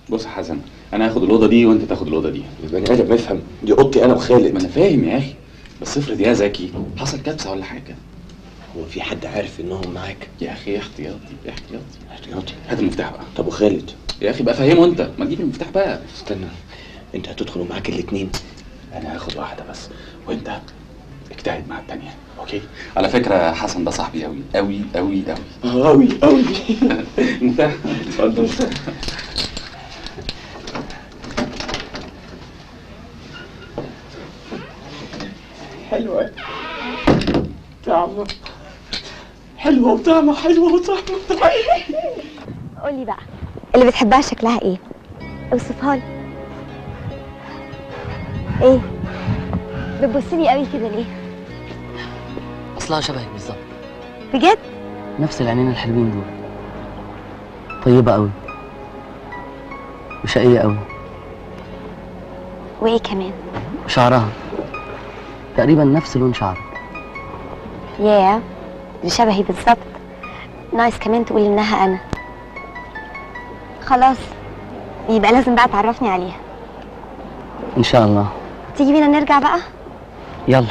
بص يا حسن انا هاخد الاوضه دي وانت تاخد الاوضه دي البني ادم افهم دي اوضتي انا ما وخالد انا فاهم يا اخي بس افرض يا زكي حصل كبسه ولا حاجه هو في حد عارف انهم معاك يا اخي احتياطي احتياطي احتياطي هات المفتاح بقى طب وخالد يا اخي بقى فهمه انت ما تجيب المفتاح بقى استنى انت هتدخلوا معاك الاثنين انا هاخد واحده بس وانت اجتهد مع التانية اوكي على فكره حسن ده صاحبي قوي قوي قوي قوي قوي قوي المفتاح اتفضل حلوه طعمه حلوه وطعمه حلوه وطعمه قولي بقى اللي بتحبها شكلها ايه اوصفها لي ايه بتبصلي قوي كده ليه اصلها شبهك بالظبط بجد نفس العينين الحلوين دول طيبة قوي وشقية قوي وايه كمان وشعرها تقريبا نفس لون شعرك ياه دي شبهي بالظبط نايس كمان تقول انها انا خلاص يبقى لازم بقى تعرفني عليها ان شاء الله تيجي بينا نرجع بقى يلا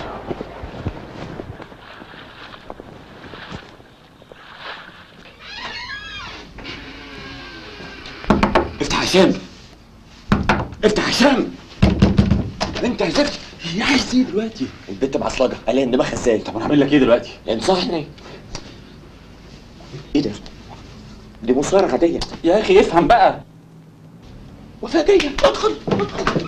افتح يا هشام افتح يا هشام انت يا زفت هي عايز ايه دلوقتي البنت معصلجه قال دماغها ازاي طب انا هعمل لك ايه دلوقتي انصحني ايه ده دي مصارعه عاديه يا اخي افهم بقى وفاء جايه ادخل ادخل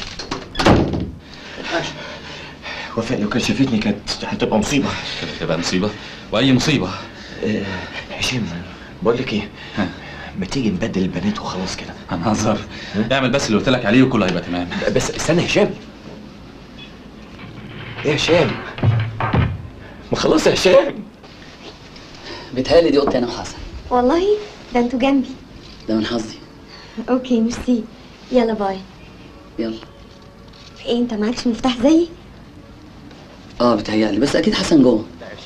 وفاء لو كانت شافتني كانت هتبقى مصيبه تبقى مصيبه واي مصيبه آه، هشام بقول لك ايه ما تيجي نبدل البنات وخلاص كده هنهزر اعمل بس اللي قلت لك عليه وكله هيبقى تمام بس استنى يا هشام يا هشام ما خلاص يا هشام بيتهيألي دي اوضتي انا وحسن والله ده انتوا جنبي ده من حظي اوكي ميرسي يلا باي يلا ايه انت معكش مفتاح زيي اه بيتهيألي بس اكيد حسن جوه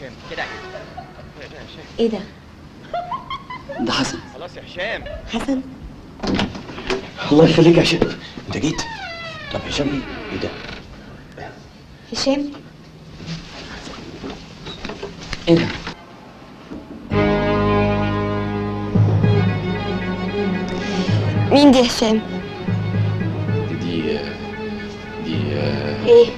ايه ده ده حسن حسن الله يخليك يا هشام انت جيت طب هشام ايه ايه ده هشام ايه ده مين دي هشام دي دي ايه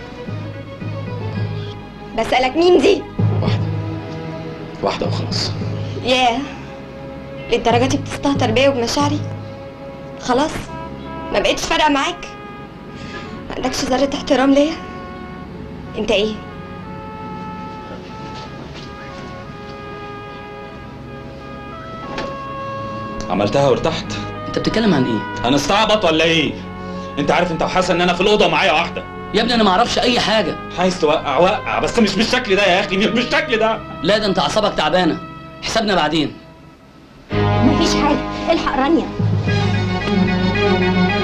بسألك مين دي واحده واحده وخلاص ياه للدرجة دي بتستهتر بيا وبمشاعري خلاص ما بقتش فارقة معاك ما عندكش ذرة احترام ليا انت ايه عملتها وارتحت انت بتتكلم عن ايه انا استعبط ولا ايه انت عارف انت وحسن ان انا في الاوضه معايا واحده يا ابني انا ما اعرفش اي حاجه عايز توقع وقع بس مش بالشكل ده يا اخي مش بالشكل ده لا ده انت اعصابك تعبانه حسابنا بعدين مفيش حاجة الحق رانيا